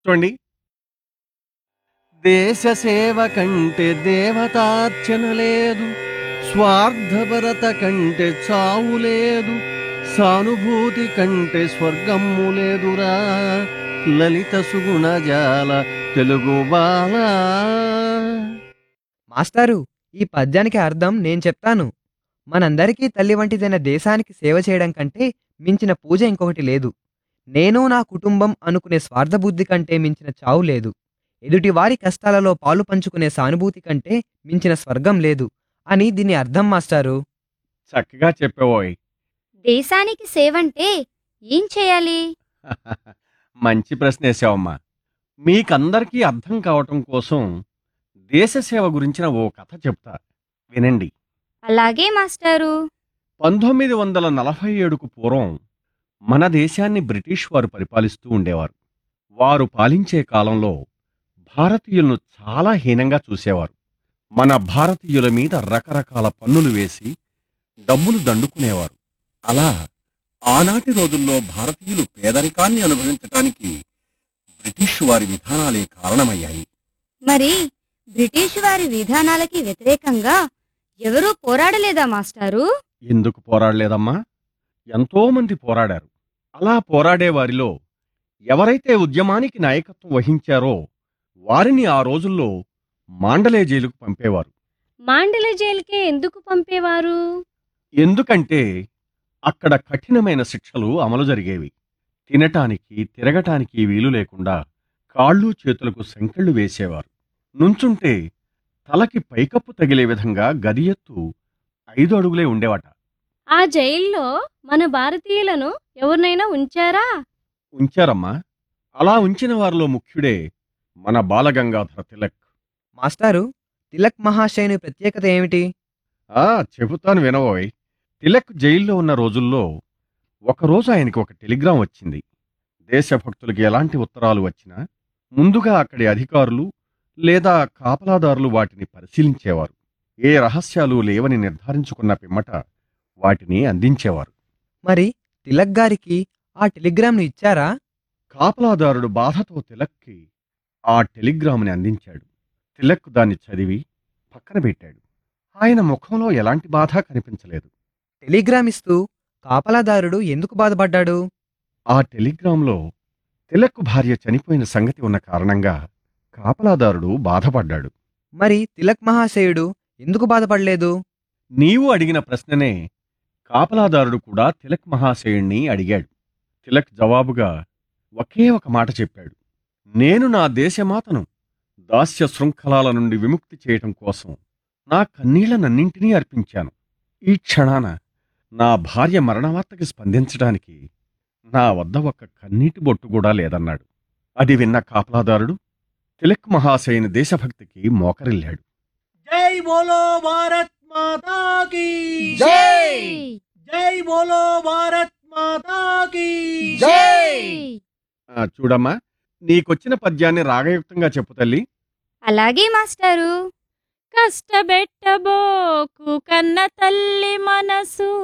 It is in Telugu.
చూడండి దేశ సేవ కంటే దేవతార్చన లేదు స్వార్థపరత కంటే చావు లేదు సానుభూతి కంటే స్వర్గము లేదురా లలిత సుగుణజాల తెలుగు బాల మాస్టారు ఈ పద్యానికి అర్థం నేను చెప్తాను మనందరికీ తల్లి వంటిదైన దేశానికి సేవ చేయడం కంటే మించిన పూజ ఇంకొకటి లేదు నేను నా కుటుంబం అనుకునే స్వార్థబుద్ధి కంటే మించిన చావు లేదు ఎదుటివారి కష్టాలలో పాలు పంచుకునే సానుభూతి కంటే మించిన స్వర్గం లేదు అని దీని అర్థం మాస్టారు చక్కగా చెప్పేవోయ్ దేశానికి సేవంటే ఏం చేయాలి మంచి ప్రశ్న వేసావమ్మా మీకందరికీ అర్థం కావటం కోసం దేశ సేవ గురించిన ఓ కథ చెప్తా వినండి అలాగే మాస్టారు పంతొమ్మిది వందల నలభై ఏడుకు పూర్వం మన దేశాన్ని బ్రిటిష్ వారు పరిపాలిస్తూ ఉండేవారు వారు పాలించే కాలంలో భారతీయులను చాలా హీనంగా చూసేవారు మన భారతీయుల మీద రకరకాల పన్నులు వేసి డబ్బులు దండుకునేవారు అలా ఆనాటి రోజుల్లో భారతీయులు పేదరికాన్ని అనుభవించటానికి బ్రిటిష్ వారి విధానాలే కారణమయ్యాయి మరి బ్రిటిష్ వారి విధానాలకి వ్యతిరేకంగా ఎవరూ పోరాడలేదా మాస్టారు ఎందుకు పోరాడలేదమ్మా ఎంతో మంది పోరాడారు అలా పోరాడే వారిలో ఎవరైతే ఉద్యమానికి నాయకత్వం వహించారో వారిని ఆ రోజుల్లో మాండలే జైలుకు పంపేవారు మాండల జైలుకే ఎందుకు పంపేవారు ఎందుకంటే అక్కడ కఠినమైన శిక్షలు అమలు జరిగేవి తినటానికి తిరగటానికి వీలు లేకుండా కాళ్ళు చేతులకు సంకెళ్ళు వేసేవారు నుంచుంటే తలకి పైకప్పు తగిలే విధంగా గది ఎత్తు ఐదు అడుగులే ఉండేవట ఆ జైల్లో మన భారతీయులను ఎవరినైనా ఉంచారా ఉంచారమ్మా అలా ఉంచిన వారిలో ముఖ్యుడే మన బాలగంగాధర తిలక్ మాస్టారు తిలక్ మహాశయుని ప్రత్యేకత ఏమిటి ఆ చెబుతాను వినవోయ్ తిలక్ జైల్లో ఉన్న రోజుల్లో ఒకరోజు ఆయనకి ఒక టెలిగ్రామ్ వచ్చింది దేశభక్తులకి ఎలాంటి ఉత్తరాలు వచ్చినా ముందుగా అక్కడి అధికారులు లేదా కాపలాదారులు వాటిని పరిశీలించేవారు ఏ రహస్యాలు లేవని నిర్ధారించుకున్న పిమ్మట వాటిని అందించేవారు మరి తిలక్ గారికి ఆ టెలిగ్రామ్ను ఇచ్చారా కాపలాదారుడు బాధతో తిలక్కి ఆ టెలిగ్రామ్ని అందించాడు తిలక్ దాన్ని చదివి పక్కన పెట్టాడు ఆయన ముఖంలో ఎలాంటి బాధ కనిపించలేదు టెలిగ్రామ్ ఇస్తూ కాపలాదారుడు ఎందుకు బాధపడ్డాడు ఆ టెలిగ్రాంలో తిలక్ భార్య చనిపోయిన సంగతి ఉన్న కారణంగా కాపలాదారుడు బాధపడ్డాడు మరి తిలక్ మహాశయుడు ఎందుకు బాధపడలేదు నీవు అడిగిన ప్రశ్ననే కాపలాదారుడు కూడా తిలక్ మహాశయుణ్ణి అడిగాడు తిలక్ జవాబుగా ఒకే ఒక మాట చెప్పాడు నేను నా దేశమాతను దాస్య శృంఖలాల నుండి విముక్తి చేయటం కోసం నా కన్నీళ్లనన్నింటినీ అర్పించాను ఈ క్షణాన నా భార్య మరణవార్తకి స్పందించడానికి నా వద్ద ఒక కన్నీటి బొట్టు కూడా లేదన్నాడు అది విన్న కాపలాదారుడు తిలక్ మహాశయుని దేశభక్తికి మోకరిల్లాడు జై బోలో భారత్ మాతా కీ జై జై బోలో భారత్ మాతా కీ జై ఆ, చూడమ్మా నీకొచ్చిన పద్యాన్ని రాగయుక్తంగా చెప్పు తల్లి అలాగే మాస్టారు కష్టబెట్టబోకు కన్న తల్లి మనసు